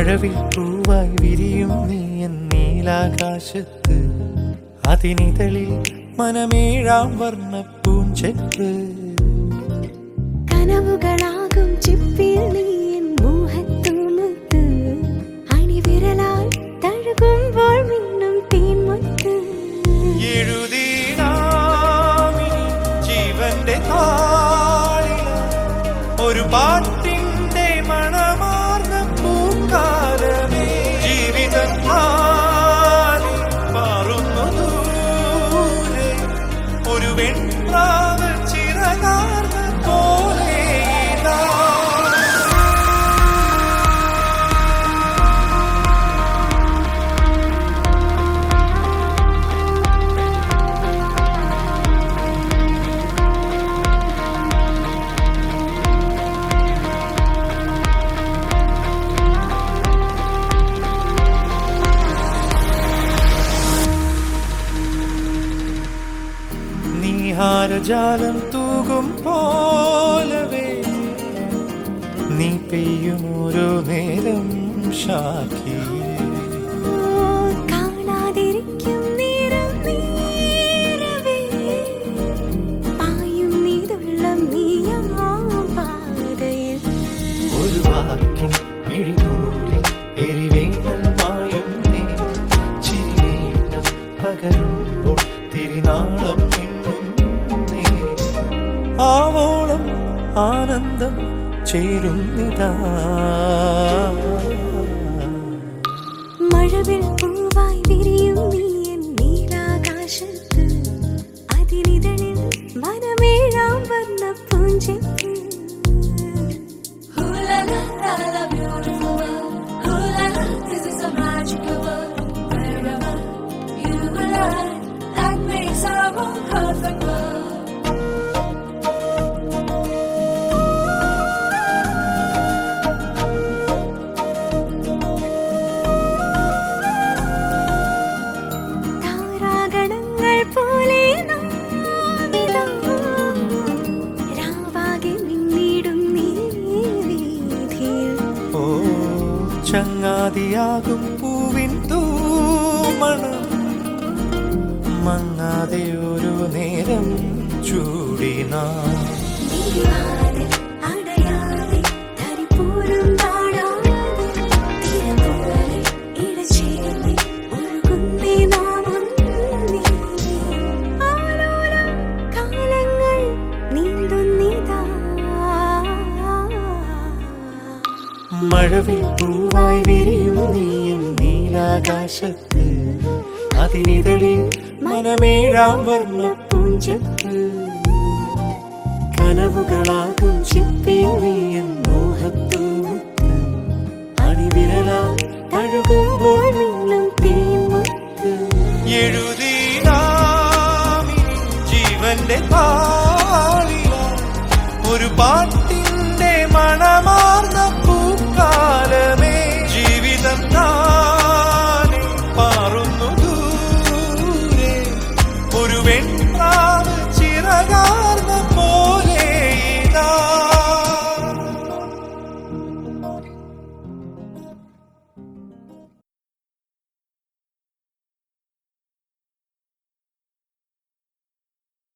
മഴവിൽ പൂവായി വിരിയും നീ എൻ നീലാകാശത്ത് അതിനിതളിൽ മനമേഴാം വർണ്ണ പൂഞ്ചെപ്പ് കനവുകളാകും ചിപ്പിൽ നീ എൻ മോഹത്തൂമുത്ത് അണിവിരലാൽ തഴുകുമ്പോൾ മിന്നും തേൻമുത്ത് എഴുതിനാമിനി ജീവന്റെ താളില ഒരു പാട്ടിന്റെ മണമാർന്ന പൂക്കാലമേ ജീവിതം മാറി മാറുന്നു ദൂരെ ഒരു വെൺപ്രാവ് ചിറകാർന്ന പോലെ ഇതാ. നീഹാരജാലം തൂകും പോലവേ നീ പെയ്യും ഓരോ നേരം ഷാഖി ഓ, കാണാതിരിക്കും നേരം നീരവേ പായും നീതുള്ളം നീയാം പാതയിൽ ഒരു വാക്കിൻ മിഴിനൂലിൽ എരിവേനൽ മായും നീ ചിരിവേണ്ടം പകരുമ്പോൾ തിരിനാളം മിന്നും നീ ആവോളം ആനന്ദം ചേരുന്നിതാ മഴവിൽ പൂവായി വിരിയും നീ എൻ നീലാകാശത്ത് അതിനിതളിൽ മനമേഴാം വർണ്ണ പൂഞ്ചെപ്പ് Ooh la la la la beautiful world. Ooh la la, this is a magical world. Wherever you and I, that makes our own perfect world. താരാഗണങ്ങൾ പോലെ നാമിതാ രാവാകെ മിന്നിടും നീ വീഥിയിൽ ഓ ചങ്ങാതിയാകും പൂവിൻ തൂമണം മങ്ങാതെ ഒരു നേരം ചൂടിനാ നീയാതെ അടയാതെ ധരിപ്പോരും താഴാതെ തിരപോലെ ഇടചേർന്ന് ഒഴുകുന്നേ നാം ഒന്നേ. ആലോലം കാലങ്ങൾ നീന്തുന്നിതാ മഴവിൽ പൂവായി വിരിയും നീയും നീലാകാശത്ത് അതിനിതളിൽ മനമേഴാം വർണ്ണ പൂഞ്ചത്ത് കനവുകളാകും ചിപ്പിയും മോഹത്തൂത്ത് അണിവിരലാ തഴുകുമ്പോൾ മിന്നും തീമുത്ത് എഴുതിനാമിനി ജീവന്റെ താളില ഒരു പാട്ട്